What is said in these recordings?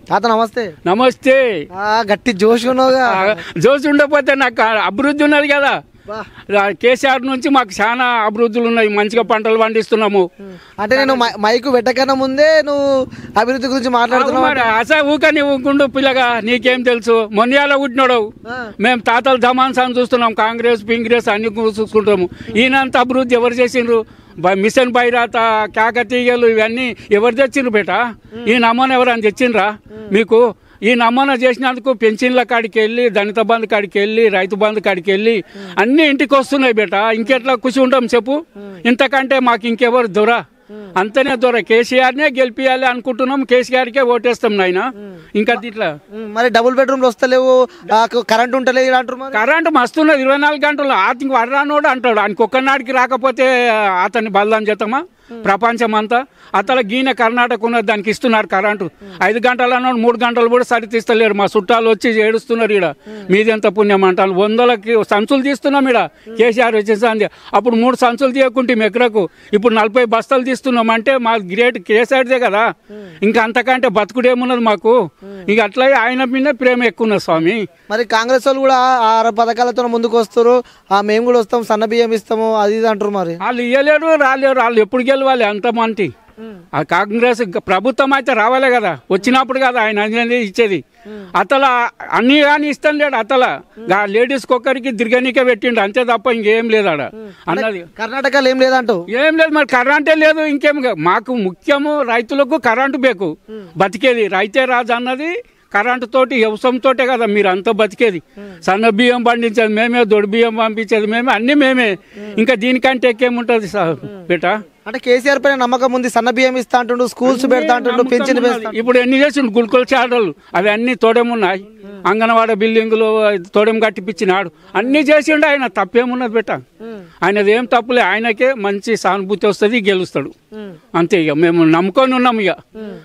తాత నమస్తే నమస్తే ఆ, గట్టి జోష్ ఉన్నావుగా ఆ, జోసి ఉండకపోతే నాకు అభివృద్ధి ఉన్నది కదా బా. రా- కేసీఆర్ నుంచి మాకు చాలా అభివృద్ధులు ఉన్నాయి మంచిగా పంటలు పండిస్తున్నాము అంటే నేను మై- మైకు పెట్టకన్నా ముందే నువ్వు అభివృద్ధి గురించి మాట్లాడుతున్నావు మరి అసలు ఊక నీవు ఊకుండు పిల్లగా నీకేం తెలుసు మొన్యాల పుట్టినాడు ఆ. మేము తాతలు జమాన్సాన్ని చూస్తున్నాం కాంగ్రెస్ పింగ్రెస్ అన్ని చూసుకుంటాము ఈయనంత అభివృద్ధి ఎవరు చేసిండ్రు బ- మిషన్ బైరాత కాకతీయలు ఇవన్నీ ఎవరు తెచ్చిండ్రు బేట ఈ నమ్మన ఎవరైనా తెచ్చిండ్రా మీకు ఈ నమ్మన చేసినందుకు పెన్షన్ల కాడికి వెళ్ళి దళిత బంధు కాడికి వెళ్ళి రైతు బంధు కాడికి వెళ్ళి అన్ని ఇంటికి వస్తున్నాయి బేట ఇంకెట్లా ఖుషి ఉంటాం చెప్పు ఇంతకంటే మాకు ఇంకెవరు దొర అంతనే దొర కేసీఆర్నే గెలిపియాలి అనుకుంటున్నాం కేసీఆర్కే ఓటేస్తాం నాయన ఇంకా ఇట్లా ఉమ్, మరి డబుల్ బెడ్రూమ్లు వస్తలేవు ఆ, కరెంట్ ఉంటలేదు ఇలా అంటారు మరి కరెంటు మస్తున్నది ఇరవై నాలుగు గంటలు అతనికి వడ్రానోడు అంటాడు ఆయనకి ఒక్కనాడికి రాకపోతే అతన్ని బలదాం చేద్దామా ప్రపంచం అంతా అతల గీన కర్ణాటక ఉన్నది దానికి ఇస్తున్నారు కరెంటు ఐదు గంటల మూడు గంటలు కూడా సరితీస్తలేరు మా చుట్టాలు వచ్చి ఏడుస్తున్నారు ఈడ మీదెంత పుణ్యం అంటారు వందలకి సంచులు తీస్తున్నాం ఈడ కేసీఆర్ వచ్చేసింది అప్పుడు మూడు సంచులు తీయకుంటే ఎకరకు ఇప్పుడు నలభై బస్తాలు తీస్తున్నాం అంటే మా గ్రేట్ కేసీఆర్దే కదా ఇంకా అంతకంటే బతుకుడేమున్నది మాకు ఇక అట్లా ఆయన మీద ప్రేమ ఎక్కువ ఉన్నది స్వామి మరి కాంగ్రెస్ వాళ్ళు కూడా ఆరు పథకాలతో ముందుకు వస్తారు ఆ మేము కూడా వస్తాం సన్న బియ్యం ఇస్తాము అది ఇది అంటారు మరి వాళ్ళు ఇయ్యలేరు రాలేరు వాళ్ళు ఎప్పుడు గెలవాలి అంత మంటి ఆ కాంగ్రెస్ గ- ప్రభుత్వం అయితే రావాలే కదా వచ్చినప్పుడు కదా ఆయన అనేది ఇచ్చేది అతల అన్ని కానీ ఇస్తాను లేడు అతల లేడీస్ ఒక్కరికి దిర్గనికే పెట్టిండు అంతే తప్ప ఇంకేం లేదు ఆడ అన్నది కర్ణాటకలో ఏం లేదంటావు ఏం లేదు మరి కరెంటే లేదు ఇంకేం గా- మాకు ముఖ్యము రైతులకు కరెంటు బేకు బతికేది రైతే రాజు అన్నది కరెంటు తోటి వ్యవసాయం తోటే కదా మీరు అంతా బతికేది సన్న బియ్యం పండించేది మేమే దొడి బియ్యం పంపించేది మేమే అన్ని మేమే ఇంకా దీనికంటే ఎక్కేముంటది సార్ బేట అంటే కేసీఆర్ పైన నమ్మకం ఉంది సన్న బియ్యం ఇస్తా అంటుండు స్కూల్స్ పెడతా అంటుండు పెన్షన్ పెంచుతా ఇప్పుడు ఎన్ని చేసిండు గుల్కొల చాటలు అవి అన్ని తోడేమున్నాయి అంగన్వాడ బిల్డింగులు తోడేం కట్టిపించినాడు అన్ని చేసిండు ఆయన తప్పేమున్నది బేట ఆయనది ఏం తప్పులే ఆయనకే మంచి సానుభూతి వస్తుంది గెలుస్తాడు అంతే ఇక మేము నమ్ముకొని ఉన్నాం ఇక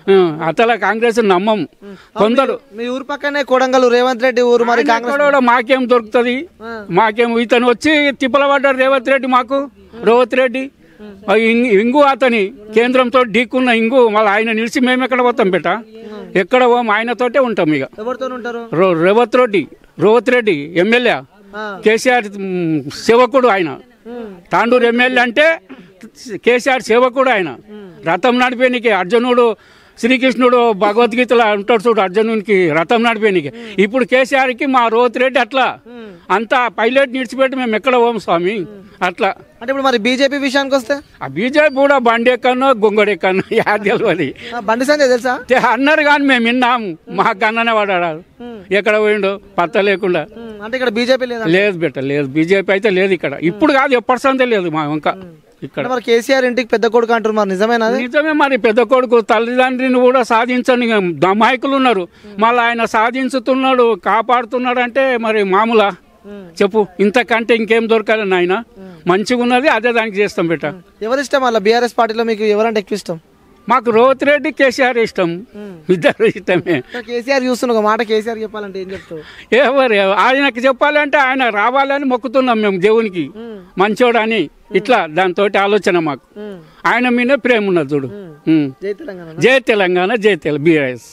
అతల కాంగ్రెస్ నమ్మము కొందరు మీ ఊరు పక్కనే కొడంగల్ రేవంత్ రెడ్డి ఊరు మరి కాంగ్రెస్ ఎక్కడో మాకేం దొరుకుతుంది మాకేం ఇతను వచ్చి తిప్పల పడ్డాడు రేవంత్ రెడ్డి మాకు రేవంత్ రెడ్డి ఆ ఇం- ఇంగు అతని కేంద్రంతో ఢీకున్న ఇంగు మళ్ళీ ఆయన నిలిచి మేము ఎక్కడ పోతాం బేట ఎక్కడ పోం ఆయనతోటే ఉంటాం ఇక ఎవరితో ఉంటారు రో- రేవంత్ రెడ్డి రేవంత్ రెడ్డి ఎమ్మెల్యే ఆ. కేసీఆర్ మ్, సేవకుడు ఆయన తాండూరు ఎమ్మెల్యే అంటే కేసీఆర్ సేవకుడు ఆయన రథం నడిపేనికి అర్జునుడు శ్రీకృష్ణుడు భగవద్గీతలో ఉంటాడు చూడు అర్జునునికి రథం నడిపేనికి ఇప్పుడు కేసీఆర్కి మా రోత్ రెడ్డి అట్లా అంతా పైలట్ నిడిచిపెట్టి మేము ఎక్కడ పోం స్వామి అట్లా అంటే ఇప్పుడు మరి బీజేపీ విషయానికి వస్తే ఆ బీజేపీ కూడా బండి ఎక్కనో గొంగడు ఎక్కనో యా తెలియదు ఆ, బండి సంజయ్ తెలుసా తే- అన్నారు కానీ మేము విన్నాము మా కన్ననే పడాడు ఎక్కడ పోయిండో పత్త లేకుండా ఉమ్, అంటే ఇక్కడ బీజేపీ లేదా లేదు బిడ్డ లేదు బీజేపీ అయితే లేదు ఇక్కడ ఇప్పుడు కాదు ఎప్పటి సందే లేదు మా ఇంకా ఇక్కడ అంటే మరి కేసీఆర్ ఇంటికి పెద్ద కొడుకు అంటారు మరి నిజమేనా అది నిజమే మరి పెద్ద కొడుకు తల్లిదండ్రిని కూడా సాధించని దమాయకులు ఉన్నారు మళ్ళీ ఆయన సాధించుతున్నాడు కాపాడుతున్నాడు అంటే మరి మామూలా చెప్పు ఇంతకంటే ఇంకేం దొరకాలి నాయన మంచిగా ఉన్నది అదే దానికి చేస్తాం బిడ్డ ఎవరి ఇష్టం అలా బీఆర్ఎస్ పార్టీలో మీకు ఎవరంటే ఎక్కువ ఇష్టం మాకు రోత్ రెడ్డి కేసీఆర్ ఇష్టం ఇద్దరు ఇష్టమే ఇంకా కేసీఆర్ చూస్తున్న ఒక మాట కేసీఆర్ చెప్పాలంటే ఏం చెప్తావు ఎవరు ఆయనకి చెప్పాలంటే ఆయన రావాలని మొక్కుతున్నాం మేము దేవునికి మంచోడు అని ఇట్లా దాంతో ఆలోచన మాకు ఆయన మీదే ప్రేమ ఉన్నది చూడు ఉమ్. జై తెలంగాణ జై తెలంగాణ జై తెల బీఆర్ఎస్